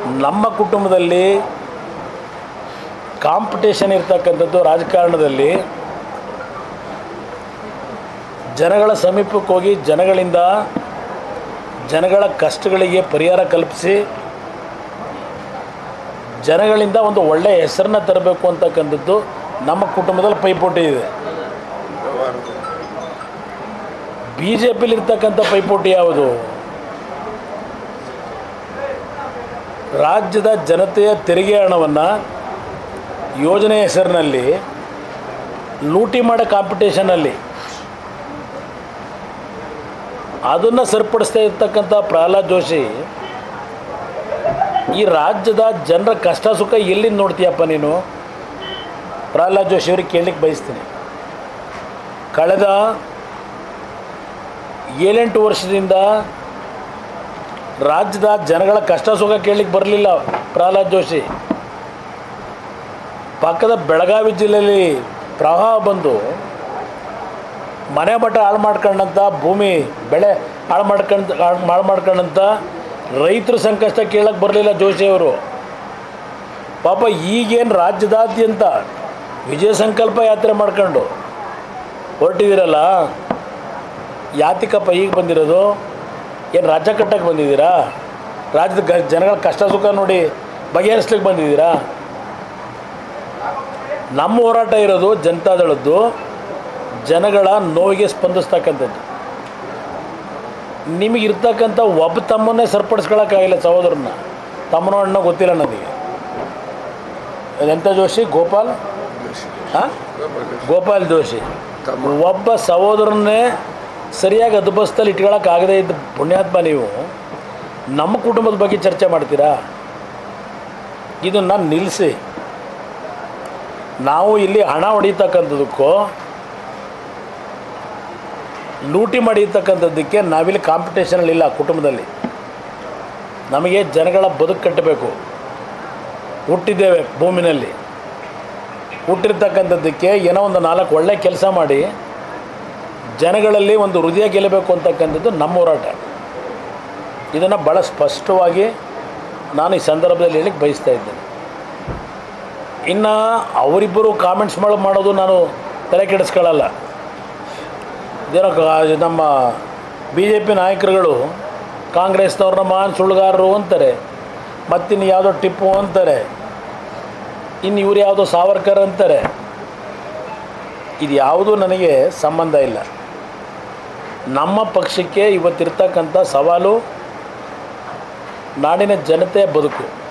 ನಮ್ಮ ಕುಟುಂಬದಲ್ಲಿ ಕಾಂಪಿಟೇಷನ್ ಇರ್ತಕ್ಕಂಥದ್ದು ರಾಜಕಾರಣದಲ್ಲಿ ಜನಗಳ ಸಮೀಪಕ್ಕೆ ಹೋಗಿ ಜನಗಳಿಂದ ಜನಗಳ ಕಷ್ಟಗಳಿಗೆ ಪರಿಹಾರ ಕಲ್ಪಿಸಿ ಜನಗಳಿಂದ ಒಂದು ಒಳ್ಳೆಯ ಹೆಸರನ್ನ ತರಬೇಕು ಅಂತಕ್ಕಂಥದ್ದು ನಮ್ಮ ಕುಟುಂಬದಲ್ಲಿ ಪೈಪೋಟಿ ಇದೆ ಬಿ ಜೆ ಪಿಲಿರ್ತಕ್ಕಂಥ ಪೈಪೋಟಿ ಯಾವುದು ರಾಜ್ಯದ ಜನತೆಯ ತೆರಿಗೆ ಹಣವನ್ನು ಯೋಜನೆ ಹೆಸರಿನಲ್ಲಿ ಲೂಟಿ ಮಾಡೋ ಕಾಂಪಿಟೇಷನಲ್ಲಿ ಅದನ್ನು ಸರಿಪಡಿಸ್ತಾ ಇರ್ತಕ್ಕಂಥ ಪ್ರಹ್ಲಾದ್ ಜೋಶಿ ಈ ರಾಜ್ಯದ ಜನರ ಕಷ್ಟ ಸುಖ ಎಲ್ಲಿಂದ ನೋಡ್ತೀಯಪ್ಪ ನೀನು ಪ್ರಹ್ಲಾದ್ ಜೋಶಿ ಅವ್ರಿಗೆ ಕೇಳಲಿಕ್ಕೆ ಬಯಸ್ತೀನಿ ಕಳೆದ ಏಳೆಂಟು ವರ್ಷದಿಂದ ರಾಜ್ಯದ ಜನಗಳ ಕಷ್ಟ ಸುಖ ಕೇಳಲಿಕ್ಕೆ ಬರಲಿಲ್ಲ ಪ್ರಹ್ಲಾದ್ ಜೋಶಿ ಪಕ್ಕದ ಬೆಳಗಾವಿ ಜಿಲ್ಲೆಯಲ್ಲಿ ಪ್ರವಾಹ ಬಂದು ಮನೆ ಮಠ ಹಾಳು ಮಾಡ್ಕೊಂಡಂಥ ಭೂಮಿ ಬೆಳೆ ಹಾಳು ಮಾಡ್ಕೊಂಡು ಹಾಳು ಮಾಡ್ಕೊಂಡಂಥ ರೈತರ ಸಂಕಷ್ಟ ಕೇಳಕ್ಕೆ ಬರಲಿಲ್ಲ ಜೋಶಿ ಅವರು ಪಾಪ ಈಗೇನು ರಾಜ್ಯದಾದ್ಯಂತ ವಿಜಯ ಸಂಕಲ್ಪ ಯಾತ್ರೆ ಮಾಡ್ಕೊಂಡು ಹೊರಟಿದ್ದೀರಲ್ಲ ಯಾತಿಕಪ್ಪ ಈಗ ಬಂದಿರೋದು ಏನು ರಾಜ್ಯ ಕಟ್ಟಕ್ಕೆ ಬಂದಿದ್ದೀರಾ ರಾಜ್ಯದ ಗ ಜನಗಳ ಕಷ್ಟ ಸುಖ ನೋಡಿ ಬಗೆಹರಿಸ್ಲಿಕ್ಕೆ ಬಂದಿದ್ದೀರಾ ನಮ್ಮ ಹೋರಾಟ ಇರೋದು ಜನತಾದಳದ್ದು ಜನಗಳ ನೋವಿಗೆ ಸ್ಪಂದಿಸ್ತಕ್ಕಂಥದ್ದು ನಿಮಗಿರ್ತಕ್ಕಂಥ ಒಬ್ಬ ತಮ್ಮನ್ನೇ ಸರಿಪಡಿಸ್ಕೊಳಕ್ಕಾಗಿಲ್ಲ ಸಹೋದರನ್ನ ತಮ್ಮನೋ ಅಣ್ಣ ಗೊತ್ತಿಲ್ಲ ನನಗೆ ಎಂಥ ಜೋಶಿ ಗೋಪಾಲ್ ಹಾಂ ಗೋಪಾಲ್ ಜೋಶಿ ಒಬ್ಬ ಸಹೋದರನ್ನೇ ಸರಿಯಾಗಿ ಹದ್ಬಸ್ತಲ್ಲಿ ಇಟ್ಕೊಳಕ್ಕಾಗದೇ ಇದ್ದ ಪುಣ್ಯಾತ್ಮ ನೀವು ನಮ್ಮ ಕುಟುಂಬದ ಬಗ್ಗೆ ಚರ್ಚೆ ಮಾಡ್ತೀರಾ ಇದನ್ನು ನಿಲ್ಲಿಸಿ ನಾವು ಇಲ್ಲಿ ಹಣ ಹೊಡಿತಕ್ಕಂಥದ್ದಕ್ಕೂ ಲೂಟಿ ಮಾಡಿರ್ತಕ್ಕಂಥದ್ದಕ್ಕೆ ನಾವಿಲ್ಲಿ ಕಾಂಪಿಟೇಷನಲ್ಲಿ ಇಲ್ಲ ಕುಟುಂಬದಲ್ಲಿ ನಮಗೆ ಜನಗಳ ಬದುಕು ಕಟ್ಟಬೇಕು ಹುಟ್ಟಿದ್ದೇವೆ ಭೂಮಿನಲ್ಲಿ ಹುಟ್ಟಿರ್ತಕ್ಕಂಥದ್ದಕ್ಕೆ ಏನೋ ಒಂದು ನಾಲ್ಕು ಒಳ್ಳೆ ಕೆಲಸ ಮಾಡಿ ಜನಗಳಲ್ಲಿ ಒಂದು ಹೃದಯ ಗೆಲ್ಲಬೇಕು ಅಂತಕ್ಕಂಥದ್ದು ನಮ್ಮ ಹೋರಾಟ ಇದನ್ನು ಭಾಳ ಸ್ಪಷ್ಟವಾಗಿ ನಾನು ಈ ಸಂದರ್ಭದಲ್ಲಿ ಹೇಳಿಕ್ಕೆ ಬಯಸ್ತಾ ಇದ್ದೇನೆ ಇನ್ನು ಅವರಿಬ್ಬರು ಕಾಮೆಂಟ್ಸ್ ಮಾಡಿ ಮಾಡೋದು ನಾನು ತಲೆ ಕೆಡಿಸ್ಕೊಳ್ಳಲ್ಲ ಇದೇನೋ ಕ- ನಮ್ಮ ಬಿ ಜೆ ಪಿ ನಾಯಕರುಗಳು ಕಾಂಗ್ರೆಸ್ನವ್ರನ್ನ ಮಹಾನ್ ಸುಳ್ಳುಗಾರರು ಅಂತಾರೆ ಮತ್ತಿನ್ನು ಯಾವುದೋ ಟಿಪ್ಪು ಅಂತಾರೆ ಇನ್ನು ಇವ್ರು ಯಾವುದೋ ಸಾವರ್ಕರ್ ಅಂತಾರೆ ಇದು ಯಾವುದೂ ನನಗೆ ಸಂಬಂಧ ಇಲ್ಲ ನಮ್ಮ ಪಕ್ಷಕ್ಕೆ ಇವತ್ತಿರ್ತಕ್ಕಂಥ ಸವಾಲು ನಾಡಿನ ಜನತೆಯ ಬದುಕು